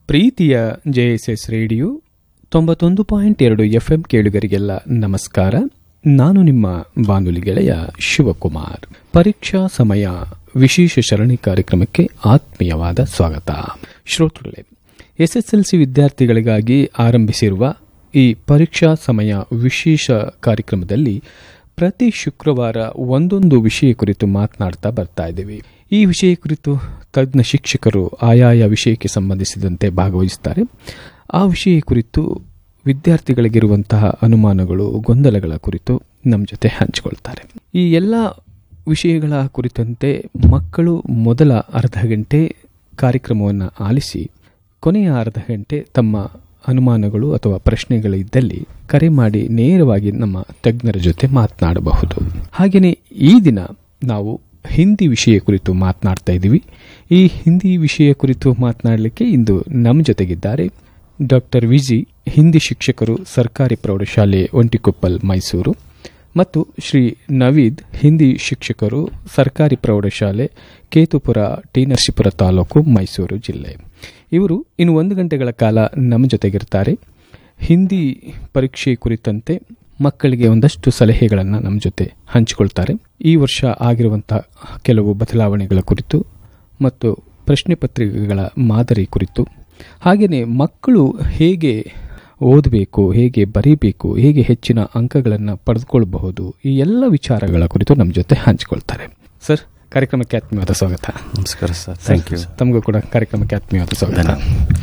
ಪ್ರೀತಿಯ JSS radio ತೊಂಬತ್ತೊಂದು point ಎರಡು ಎಫ್ಎಂ ಕೇಳುಗರಿಗೆಲ್ಲ ನಮಸ್ಕಾರ ನಾನು ನಿಮ್ಮ ಬಾನುಲಿ ಗೆಳೆಯ ಶಿವಕುಮಾರ್ ಪರೀಕ್ಷಾ ಸಮಯ ವಿಶೇಷ ಸರಣಿ ಕಾರ್ಯಕ್ರಮಕ್ಕೆ ಆತ್ಮೀಯವಾದ ಸ್ವಾಗತ ಶ್ರೋತೃಗಳೇ ಎಸ್ಎಸ್ಎಲ್ಸಿ ವಿದ್ಯಾರ್ಥಿಗಳಿಗಾಗಿ ಆರಂಭಿಸಿರುವ ಈ ಪರೀಕ್ಷಾ ಸಮಯ ವಿಶೇಷ ಕಾರ್ಯಕ್ರಮದಲ್ಲಿ ಪ್ರತಿ ಶುಕ್ರವಾರ ಒಂದೊಂದು ವಿಷಯ ಕುರಿತು ಮಾತನಾಡ್ತಾ ಬರ್ತಾ ಇದ್ದೀವಿ ಈ ವಿಷಯ ಕುರಿತು ತಜ್ಞ ಶಿಕ್ಷಕರು ಆಯಾಯ ವಿಷಯಕ್ಕೆ ಸಂಬಂಧಿಸಿದಂತೆ ಭಾಗವಹಿಸುತ್ತಾರೆ ಆ ವಿಷಯ ಕುರಿತು ವಿದ್ಯಾರ್ಥಿಗಳಿಗಿರುವಂತಹ ಅನುಮಾನಗಳು ಗೊಂದಲಗಳ ಕುರಿತು ನಮ್ಮ ಜೊತೆ ಹಂಚಿಕೊಳ್ತಾರೆ ಈ ಎಲ್ಲ ವಿಷಯಗಳ ಕುರಿತಂತೆ ಮಕ್ಕಳು ಮೊದಲ ಅರ್ಧ ಗಂಟೆ ಕಾರ್ಯಕ್ರಮವನ್ನು ಆಲಿಸಿ ಕೊನೆಯ ಅರ್ಧ ಗಂಟೆ ತಮ್ಮ ಅನುಮಾನಗಳು ಅಥವಾ ಪ್ರಶ್ನೆಗಳಿದ್ದಲ್ಲಿ ಕರೆ ಮಾಡಿ ನೇರವಾಗಿ ನಮ್ಮ ತಜ್ಞರ ಜೊತೆ ಮಾತನಾಡಬಹುದು ಹಾಗೆಯೇ ಈ ದಿನ ನಾವು ಹಿಂದಿ ವಿಷಯ ಕುರಿತು ಮಾತನಾಡ್ತಾ ಇದ್ದೀವಿ ಈ ಹಿಂದಿ ವಿಷಯ ಕುರಿತು ಮಾತನಾಡಲಿಕ್ಕೆ ಇಂದು ನಮ್ಮ ಜೊತೆಗಿದ್ದಾರೆ ಡಾಕ್ಟರ್ ವಿಜಿ ಹಿಂದಿ ಶಿಕ್ಷಕರು ಸರ್ಕಾರಿ ಪ್ರೌಢಶಾಲೆ ಒಂಟಿಕೊಪ್ಪಲ್ ಮೈಸೂರು ಮತ್ತು ಶ್ರೀ ನವೀದ್ ಹಿಂದಿ ಶಿಕ್ಷಕರು ಸರ್ಕಾರಿ ಪ್ರೌಢಶಾಲೆ ಕೇತುಪುರ ಟಿ ನರಸೀಪುರ ತಾಲೂಕು ಮೈಸೂರು ಜಿಲ್ಲೆ ಇವರು ಇನ್ನು ಒಂದು ಗಂಟೆಗಳ ಕಾಲ ನಮ್ಮ ಜೊತೆಗಿರ್ತಾರೆ ಹಿಂದಿ ಪರೀಕ್ಷೆ ಕುರಿತಂತೆ ಮಕ್ಕಳಿಗೆ ಒಂದಷ್ಟು ಸಲಹೆಗಳನ್ನು ನಮ್ಮ ಜೊತೆ ಹಂಚಿಕೊಳ್ತಾರೆ ಈ ವರ್ಷ ಆಗಿರುವಂತಹ ಕೆಲವು ಬದಲಾವಣೆಗಳ ಕುರಿತು ಮತ್ತು ಪ್ರಶ್ನೆ ಪತ್ರಿಕೆಗಳ ಮಾದರಿ ಕುರಿತು ಹಾಗೆಯೇ ಮಕ್ಕಳು ಹೇಗೆ ಓದಬೇಕು ಹೇಗೆ ಬರೀಬೇಕು ಹೇಗೆ ಹೆಚ್ಚಿನ ಅಂಕಗಳನ್ನು ಪಡೆದುಕೊಳ್ಳಬಹುದು ಈ ಎಲ್ಲ ವಿಚಾರಗಳ ಕುರಿತು ನಮ್ಮ ಜೊತೆ ಹಂಚಿಕೊಳ್ತಾರೆ ಸರ್ ಕಾರ್ಯಕ್ರಮಕ್ಕೆ ಆತ್ಮೀಯವಾದ ಸ್ವಾಗತ ನಮಸ್ಕಾರ ಸರ್ ಥ್ಯಾಂಕ್ ಯು ತಮಗೂ ಕೂಡ ಕಾರ್ಯಕ್ರಮಕ್ಕೆ ಆತ್ಮೀಯವಾದ ಸ್ವಾಗತ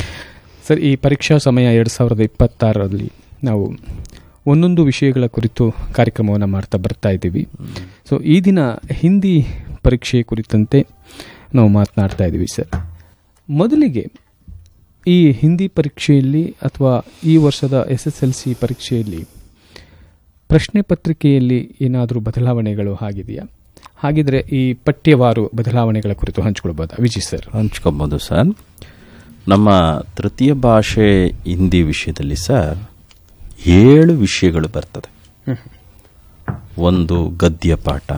ಸರ್ ಈ ಪರೀಕ್ಷಾ ಸಮಯ ಎರಡು ಸಾವಿರದ ಇಪ್ಪತ್ತಾರರಲ್ಲಿ ನಾವು ಒಂದೊಂದು ವಿಷಯಗಳ ಕುರಿತು ಕಾರ್ಯಕ್ರಮವನ್ನು ಮಾಡ್ತಾ ಬರ್ತಾ ಇದ್ದೀವಿ ಸೊ ಈ ದಿನ ಹಿಂದಿ ಪರೀಕ್ಷೆ ಕುರಿತಂತೆ ನಾವು ಮಾತನಾಡ್ತಾ ಇದ್ದೀವಿ ಸರ್ ಮೊದಲಿಗೆ ಈ ಹಿಂದಿ ಪರೀಕ್ಷೆಯಲ್ಲಿ ಅಥವಾ ಈ ವರ್ಷದ ಎಸ್ ಎಸ್ ಎಲ್ ಸಿ ಪರೀಕ್ಷೆಯಲ್ಲಿ ಪ್ರಶ್ನೆ ಪತ್ರಿಕೆಯಲ್ಲಿ ಏನಾದರೂ ಬದಲಾವಣೆಗಳು ಆಗಿದೆಯಾ ಹಾಗಿದ್ರೆ ಈ ಪಠ್ಯವಾರು ಬದಲಾವಣೆಗಳ ಕುರಿತು ಹಂಚಿಕೊಳ್ಬೋದಾ ವಿಜಯ್ ಸರ್ ಹಂಚ್ಕೊಬೋದು ಸರ್ ನಮ್ಮ ತೃತೀಯ ಭಾಷೆ ಹಿಂದಿ ವಿಷಯದಲ್ಲಿ ಸರ್ ಏಳು ವಿಷಯಗಳು ಬರ್ತದೆ ಒಂದು ಗದ್ಯ ಪಾಠ